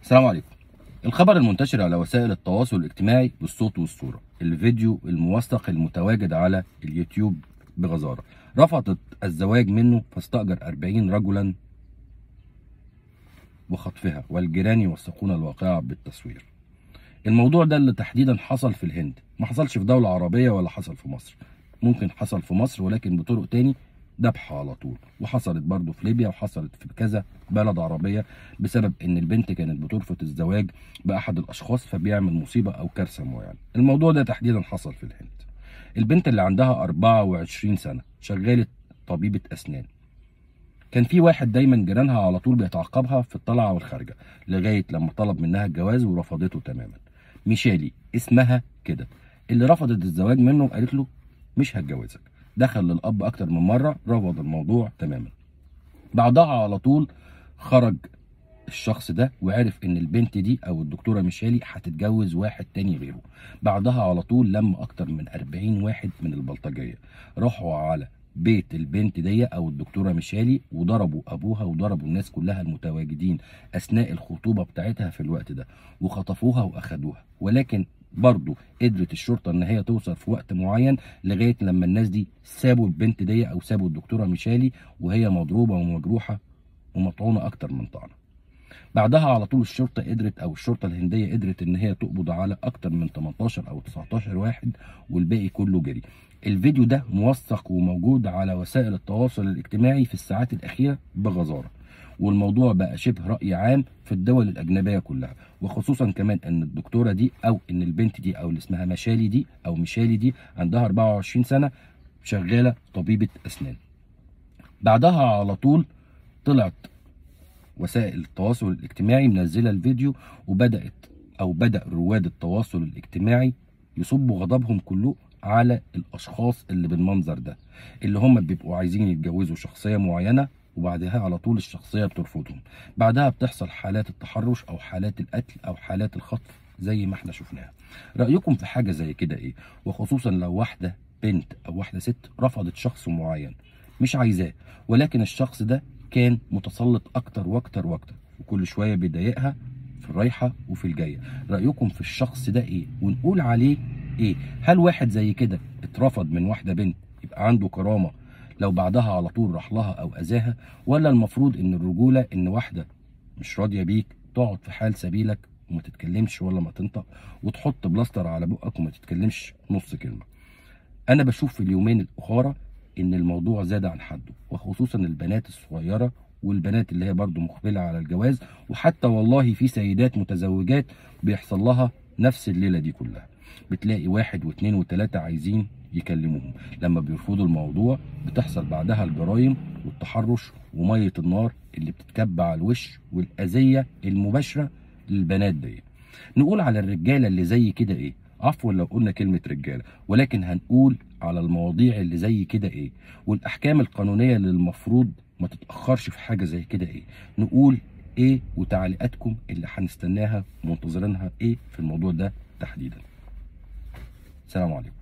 السلام عليكم الخبر المنتشر على وسائل التواصل الاجتماعي بالصوت والصورة الفيديو الموثق المتواجد على اليوتيوب بغزارة رفضت الزواج منه فاستأجر 40 رجلا وخطفها والجيران يوثقون الواقعة بالتصوير الموضوع ده اللي تحديدا حصل في الهند ما حصلش في دولة عربية ولا حصل في مصر ممكن حصل في مصر ولكن بطرق تاني ذبح على طول وحصلت برضه في ليبيا وحصلت في كذا بلد عربيه بسبب ان البنت كانت بترفض الزواج باحد الاشخاص فبيعمل مصيبه او كارثه معينه الموضوع ده تحديدا حصل في الهند البنت اللي عندها 24 سنه شغاله طبيبه اسنان كان في واحد دايما جيرانها على طول بيتعقبها في الطلعه والخارجه لغايه لما طلب منها الجواز ورفضته تماما ميشالي اسمها كده اللي رفضت الزواج منه قالت له مش هتجوزك دخل للاب اكتر من مره رفض الموضوع تماما بعدها على طول خرج الشخص ده وعرف ان البنت دي او الدكتوره ميشالي هتتجوز واحد تاني غيره بعدها على طول لم اكتر من 40 واحد من البلطجيه راحوا على بيت البنت دي او الدكتوره ميشالي وضربوا ابوها وضربوا الناس كلها المتواجدين اثناء الخطوبه بتاعتها في الوقت ده وخطفوها واخدوها ولكن برضه قدرت الشرطه ان هي توصل في وقت معين لغايه لما الناس دي سابوا البنت دي او سابوا الدكتوره ميشالي وهي مضروبه ومجروحه ومطعونه اكتر من طعنه بعدها على طول الشرطه قدرت او الشرطه الهنديه قدرت ان هي تقبض على اكتر من 18 او 19 واحد والباقي كله جري الفيديو ده موثق وموجود على وسائل التواصل الاجتماعي في الساعات الاخيره بغزاره والموضوع بقى شبه راي عام في الدول الاجنبيه كلها وخصوصا كمان ان الدكتوره دي او ان البنت دي او اللي اسمها مشالي دي او مشالي دي عندها 24 سنه شغاله طبيبه اسنان بعدها على طول طلعت وسائل التواصل الاجتماعي منزله الفيديو وبدات او بدا رواد التواصل الاجتماعي يصبوا غضبهم كله على الاشخاص اللي بالمنظر ده اللي هم بيبقوا عايزين يتجوزوا شخصيه معينه وبعدها على طول الشخصيه بترفضهم بعدها بتحصل حالات التحرش او حالات القتل او حالات الخطف زي ما احنا شفناها رايكم في حاجه زي كده ايه وخصوصا لو واحده بنت او واحده ست رفضت شخص معين مش عايزاه ولكن الشخص ده كان متسلط اكتر واكتر واكتر وكل شويه بيضايقها في الرايحه وفي الجايه رايكم في الشخص ده ايه ونقول عليه ايه هل واحد زي كده اترفض من واحده بنت يبقى عنده كرامه لو بعدها على طول راح لها او اذاها ولا المفروض ان الرجوله ان واحده مش راضيه بيك تقعد في حال سبيلك وما تتكلمش ولا ما تنطق وتحط بلاستر على بقك وما تتكلمش نص كلمه انا بشوف في اليومين الاخرى ان الموضوع زاد عن حده وخصوصا البنات الصغيره والبنات اللي هي برضو مقبله على الجواز وحتى والله في سيدات متزوجات بيحصل لها نفس الليله دي كلها بتلاقي واحد واثنين وثلاثه عايزين يكلموهم لما بيرفضوا الموضوع بتحصل بعدها الجرائم والتحرش وميه النار اللي بتتكب على الوش والاذيه المباشره للبنات دي نقول على الرجاله اللي زي كده ايه عفوا لو قلنا كلمه رجاله ولكن هنقول على المواضيع اللي زي كده ايه والاحكام القانونيه اللي المفروض ما تتاخرش في حاجه زي كده ايه نقول ايه وتعليقاتكم اللي هنستناها ومنتظرينها ايه في الموضوع ده تحديدا سلام عليكم